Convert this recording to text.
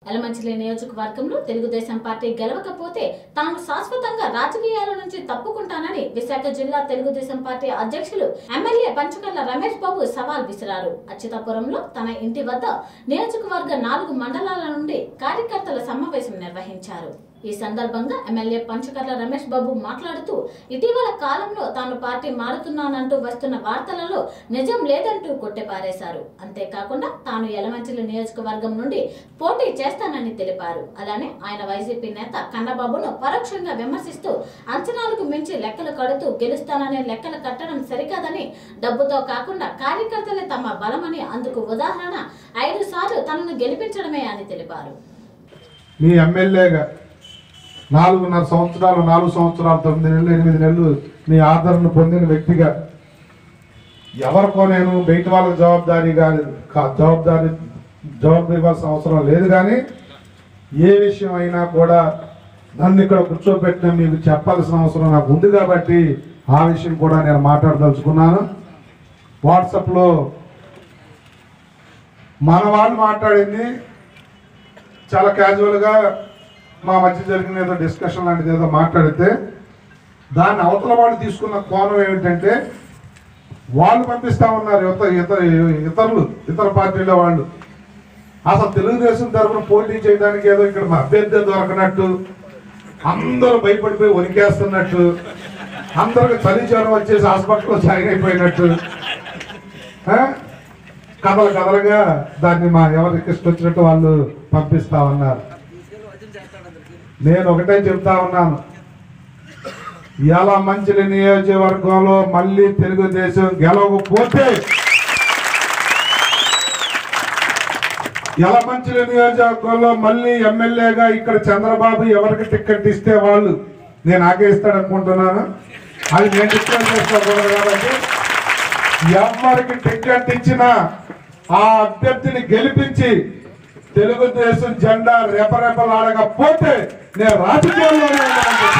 ఎలమంచిలి నియోజకవర్గంలో తెలుగుదేశం పార్టీ గెలవకపోతే తాను శాశ్వతంగా రాజకీయాల నుంచి తప్పుకుంటానని విశాఖ జిల్లా తెలుగుదేశం పార్టీ అధ్యక్షులు ఎమ్మెల్యే పంచకర్ల రమేష్ బాబు సవాల్ విసిరారు అచ్యుతాపురంలో తన ఇంటి వద్ద నియోజకవర్గ నాలుగు మండలాల నుండి కార్యకర్తల సమావేశం నిర్వహించారు ఈ సందర్భంగా ఎమ్మెల్యే పంచకర్ల రమేష్ బాబు మాట్లాడుతూ ఇటీవల కాలంలో తాను పార్టీ మారుతున్నానంటూ వస్తున్న వార్తలలో నిజం లేదంటూ కొట్టిపారేశారు అంతేకాకుండా తాను యలమంచిలి నియోజకవర్గం నుండి పోటీ చేస్తానని తెలిపారు అలానే ఆయన వైసీపీ నేత కన్నబాబును పరోక్షంగా విమర్శిస్తూ అంచనాలకు మించి లెక్కలు కడుతూ గెలుస్తాననే లెక్కలు కట్టడం సరికాదని డబ్బుతో కాకుండా కార్యకర్తలే తమ బలమని అందుకు ఉదాహరణ ఐదు సార్లు తనను గెలిపించడమే అని తెలిపారు మీ ఎమ్మెల్యేగా నాలుగున్నర సంవత్సరాలు నాలుగు సంవత్సరాలు తొమ్మిది నెలలు ఎనిమిది నెలలు మీ ఆదరణ పొందిన వ్యక్తిగా ఎవరికో నేను బయట వాళ్ళకి జవాబుదారీ కానీ జవాబుదారీ జవాబు ఇవ్వాల్సిన అవసరం లేదు కానీ ఏ విషయం అయినా కూడా నన్ను ఇక్కడ కూర్చోబెట్టిన మీకు చెప్పాల్సిన అవసరం నాకు ఉంది కాబట్టి ఆ విషయం కూడా నేను మాట్లాడదలుచుకున్నాను వాట్సాప్లో మన వాళ్ళు మాట్లాడింది చాలా క్యాజువల్గా మా మధ్య జరిగిన ఏదో డిస్కషన్ లాంటిది ఏదో మాట్లాడితే దాన్ని అవతల వాళ్ళు తీసుకున్న కోణం ఏమిటంటే వాళ్ళు పంపిస్తా ఉన్నారు ఇతర ఇతర ఇతరులు ఇతర పార్టీల వాళ్ళు అసలు తెలుగుదేశం తరఫున పోటీ చేయడానికి ఏదో ఇక్కడ మా అభ్యర్థి దొరకనట్టు అందరూ భయపడిపోయి వణికేస్తున్నట్టు అందరికి చలి జ్వరం వచ్చేసి హాస్పిటల్లో జాయిన్ అయిపోయినట్టు ఆ? కథలు కథలుగా దాన్ని మా ఎవరికి ఇష్టం వచ్చినట్టు వాళ్ళు పంపిస్తా ఉన్నారు నేను ఒకటే చెప్తా ఉన్నాను ఇలా మంచిలి నియోజకవర్గంలో మళ్ళీ తెలుగుదేశం గెలవకపోతే ఎలా మంచిలి నియోజకవర్గంలో మళ్ళీ ఎమ్మెల్యేగా ఇక్కడ చంద్రబాబు ఎవరికి టికెట్ ఇస్తే వాళ్ళు నేను ఆకేస్తాడు అనుకుంటున్నాను అది నేను డిక్లేర్ చేసుకోకూడదు కాబట్టి ఎవరికి టికెట్ ఇచ్చినా ఆ అభ్యర్థిని గెలిపించి తెలుగుదేశం జెండా రెపరెపలాడకపోతే నేను రాజకీయాల్లోనే ఉన్నాను